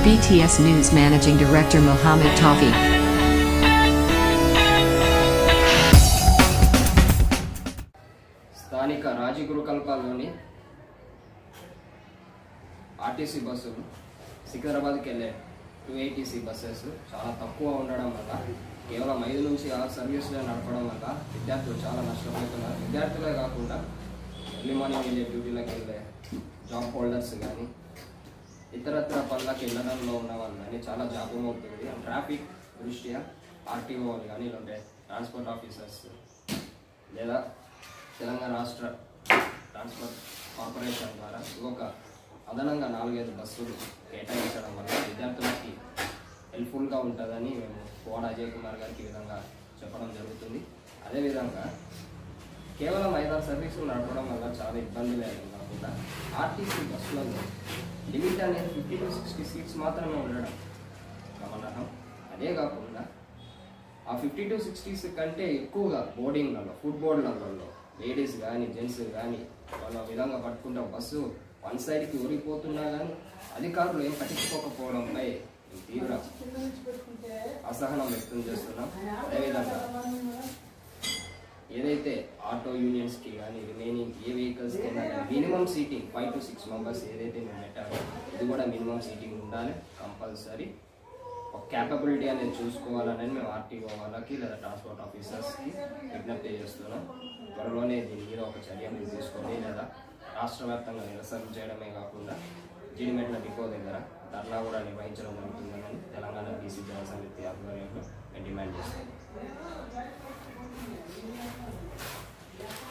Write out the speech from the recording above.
BTS News Managing Director Mohammed Tafi. స్థానిక రాజగురుకల్పలోని RTC బస్సులు సికింద్రాబాద్కి వెళ్ళే టూ ఎయిటీసీ బస్సెస్ చాలా తక్కువ ఉండడం వల్ల కేవలం ఐదు నుంచి ఆరు సర్వీసులే నడపడం వల్ల విద్యార్థులు చాలా నష్టపోతున్నారు విద్యార్థులే కాకుండా ఎర్లీ మార్నింగ్ వెళ్ళే డ్యూటీలకు వెళ్ళే జాబ్ హోల్డర్స్ కానీ ఇతరత్ర పనులకు వెళ్ళడంలో ఉన్న వాళ్ళు కానీ చాలా జాబం అవుతుంది అండ్ ట్రాఫిక్ దృష్ట్యా ఆర్టీఓ వాళ్ళు కానీ ఇలాంటి ట్రాన్స్పోర్ట్ ఆఫీసర్స్ లేదా తెలంగాణ రాష్ట్ర ట్రాన్స్పోర్ట్ కార్పొరేషన్ ద్వారా ఒక అదనంగా నాలుగైదు బస్సులు కేటాయించడం వల్ల విద్యార్థులకి హెల్ప్ఫుల్గా ఉంటుందని మేము కోడ అజయ్ కుమార్ గారికి ఈ విధంగా చెప్పడం జరుగుతుంది అదేవిధంగా కేవలం ఐదారు సర్వీసులు నడపడం వల్ల చాలా ఇబ్బందులు అయ్యాయి కాకుండా ఆర్టీసీ బస్సులలో లిమిట్ అనేది ఫిఫ్టీ టు సిక్స్టీ సీట్స్ మాత్రమే ఉండడం గమనార్హం అదే కాకుండా ఆ ఫిఫ్టీ టు సిక్స్టీస్ కంటే ఎక్కువగా బోర్డింగ్లలో ఫుడ్ బోర్డులలో లేడీస్ కానీ జెంట్స్ కానీ వాళ్ళ విధంగా పట్టుకుంటే ఒక బస్సు వన్ సైడ్కి ఊరిపోతున్నా కానీ అధికారులు ఏం పట్టించుకోకపోవడంపై మేము తీవ్ర అసహనం వ్యక్తం చేస్తున్నాం అదేవిధంగా ఏదైతే ఆటో యూనియన్స్కి కానీ రిమైనింగ్ ఏ వెహికల్స్ కింద minimum seating five to six members ఏదైతే మేము పెట్టారో ఇది కూడా మినిమం సీటింగ్ ఉండాలి కంపల్సరీ ఒక క్యాపబిలిటీ అనేది చూసుకోవాలని మేము ఆర్టీఓ వాళ్ళకి లేదా ట్రాన్స్పోర్ట్ ఆఫీసర్స్కి విజ్ఞప్తి చేస్తున్నాం త్వరలోనే దీని మీద ఒక చర్య మీరు తీసుకొని లేదా రాష్ట్ర వ్యాప్తంగా నిరసన చేయడమే కాకుండా జీడిమెట్ల డిపో దగ్గర ధర్నా కూడా నిర్వహించడం జరుగుతుందని తెలంగాణ బీసీ జన సమితి ఆధ్వర్యంలో మేము డిమాండ్ చేస్తున్నాం